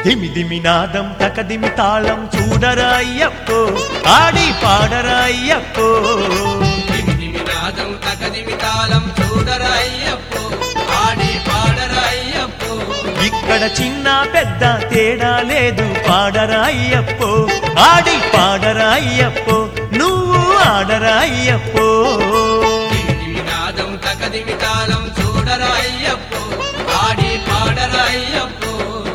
దిమి దిమి నాదం తకదిమి తాళం చూడరా అయ్యప్పో ఆడి పాడరా అయ్యప్పో దిమి నాదం తకదిమి తాళం చూడరా అయ్యప్పో ఆడి పాడరా అయ్యప్పో ఇక్కడ చిన్న పెద్ద తేడా లేదు పాడరా అయ్యప్పో ఆడి పాడరా అయ్యప్పో నువ్వు ఆడరా అయ్యప్పో దిమి నాదం తకదిమి తాళం చూడరా అయ్యప్పో ఆడి పాడరా అయ్యప్పో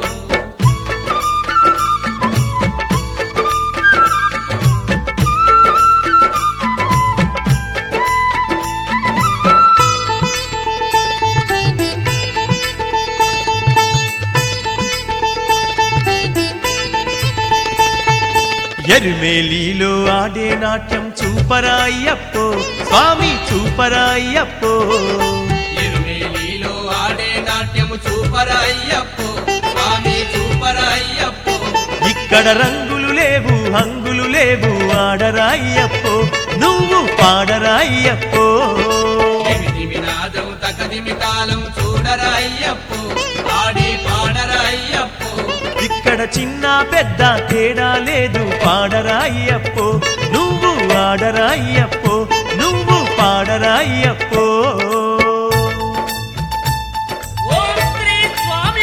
ఎరుమేలీలో ఆడే నాట్యం చూపరా అయ్యప్పో స్వామి చూపరా అయ్యప్పో ఎరుమేలిలో ఆడే నాట్యము చూపరా అయ్యప్పో స్వామి చూపరా అయ్యప్పో ఇక్కడ రంగులు లేవు హంగులు లేవు ఆడరా అయ్యప్పో నువ్వు పాడరా అయ్యప్పో దిమి నాదం తకదిమి తాళం చూడరా అయ్యప్పో ఆడి పాడరా అయ్యప్పో ఇక్కడ చిన్న పెద్ద తేడా లేదు పాడరా అయ్యప్పో నువ్వు ఆడరా అయ్యప్పో నువ్వు పాడరా అయ్యప్పో ఓం శ్రీ స్వామి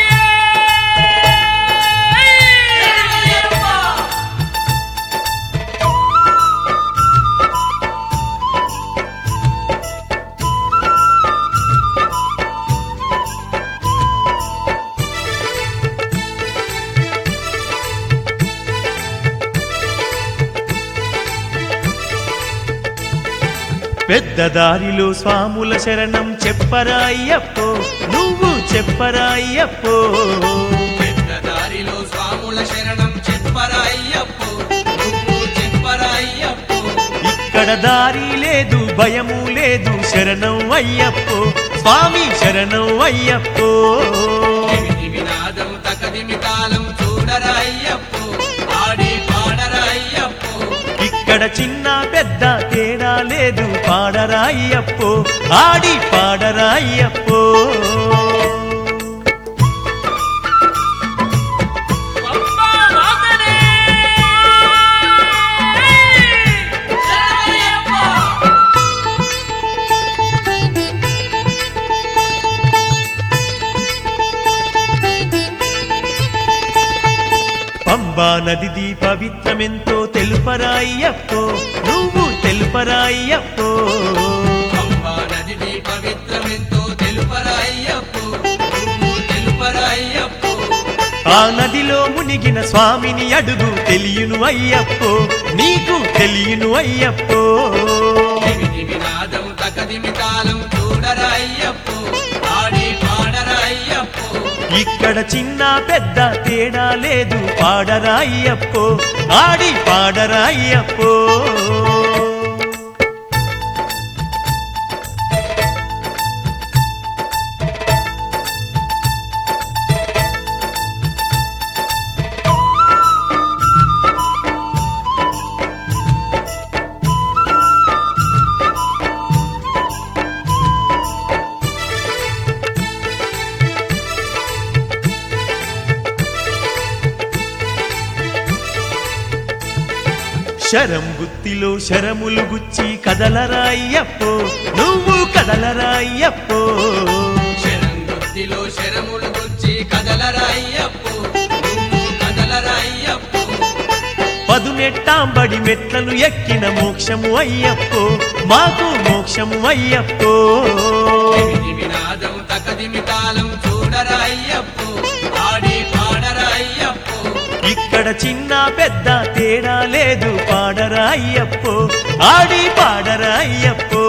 పెద్ద దారిలో స్వాముల శరణం చెప్పరా అయ్యప్పో నువ్వు చెప్పరా అయ్యప్పో పెద్ద దారిలో స్వాముల శరణం చెప్పరా అయ్యప్పో నువ్వు చెప్పరా అయ్యప్పో ఇక్కడ దారి లేదు భయము లేదు శరణం అయ్యప్పో స్వామి శరణం అయ్యప్పో దిమి నాదం తకదిమి తాళం చూడరా అయ్యప్పో ఆడి పాడరా అయ్యప్పో ఇక్కడ చిన్న పెద్ద తేడా లేదు పాడరా అయ్యప్పో ఆడి పాడరా అయ్యప్పో పంపా రాతనే శరణయ్యప్ప పంబా నదిది పవిత్రమెంతో తెలుపరా అయ్యప్పో నువ్వు తెలుపరా అయ్యప్పో పంబా నదిని పవిత్రమెంతో తెలుపరా అయ్యప్పో నువ్వు తెలుపరా అయ్యప్పో ఆ నదిలో మునిగిన స్వామిని అడుగు తెలియను అయ్యప్పో నీకు తెలియను అయ్యప్పో దిమి నాదం తకదిమి తాళం చూడరా అయ్యప్పో ఆడి పాడరా అయ్యప్పో ఇక్కడ చిన్న పెద్ద తేడా లేదు పాడరా అయ్యప్పో ఆడి పాడరా అయ్యప్పో శరం గుత్తిలో శరములు గుచ్చి కదలరా అయ్యప్పో నువ్వు కదలరా అయ్యప్పో శరం గుత్తిలో శరములు గుచ్చి కదలరా అయ్యప్పో నువ్వు కదలరా అయ్యప్పో పదునెట్టాంబడి మెట్లను ఎక్కిన మోక్షము అయ్యప్పో మాకు మోక్షము అయ్యప్పో దిమి నాదం తకదిమి తాళం చూడరా అయ్యప్పో ఆడి పాడరా అయ్యప్పో ఇక్కడ చిన్న పెద్ద తేడా లేదు పాడరా అయ్యప్పో ఆడి పాడరా అయ్యప్పో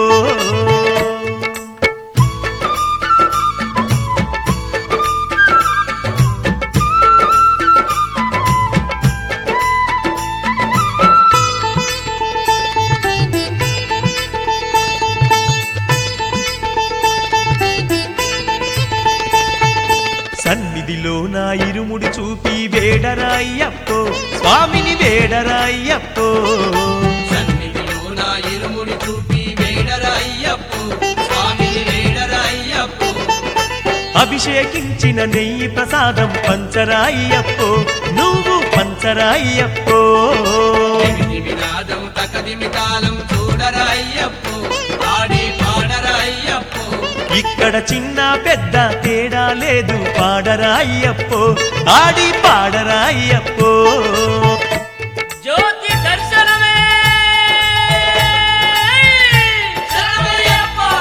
సన్నిధిలో నా ఇరుముడి చూపి వేడరా అయ్యప్పో స్వామిని వేడరా అయ్యప్పో సన్నిధిలో నా ఇరుముడి చూపి వేడరా అయ్యప్పో స్వామిని వేడరా అయ్యప్పో అభిషేకించిన నెయ్యి ప్రసాదం పంచరాయ్యప్పో నువ్వు పంచరాయ్యప్పో ఎమిటి వినాదం తకదిమి తాళం చూడరా అయ్యప్పో ఆడి పాడరా అయ్యప్పో ఇక్కడ చిన్న పెద్ద తేడా లేదు పాడరాయ్యప్పో ఆడి పాడరాయ్యప్పో జ్యోతి దర్శనమే శరణమయ్యప్ప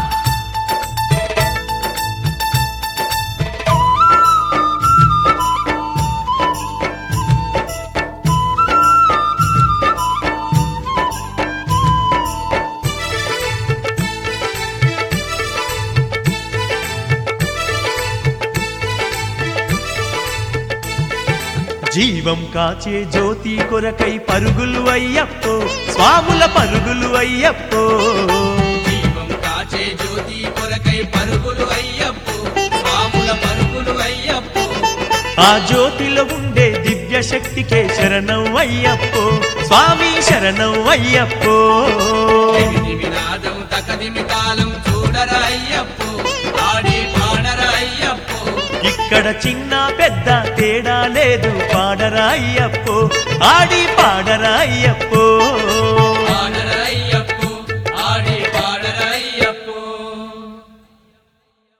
జీవం కాచే జ్యోతి కొరకై పరుగులు అయ్యప్పో స్వాముల పరుగులు అయ్యప్పో జీవం కాచే జ్యోతి కొరకై పరుగులు అయ్యప్పో స్వాముల పరుగులు అయ్యప్పో ఆ జ్యోతిలో ఉండే దివ్య శక్తికే శరణం అయ్యప్పో స్వామి శరణం అయ్యప్పో ఎమిటి వినాదం తకదిమి తాళం చూడరా అయ్యప్పో ఆడి పాడరా అయ్యప్పో ఇక్కడ చిన్న పెద్ద తేడా లేదు పాడరాయ్యప్పో ఆడి పాడరాయ్యప్పో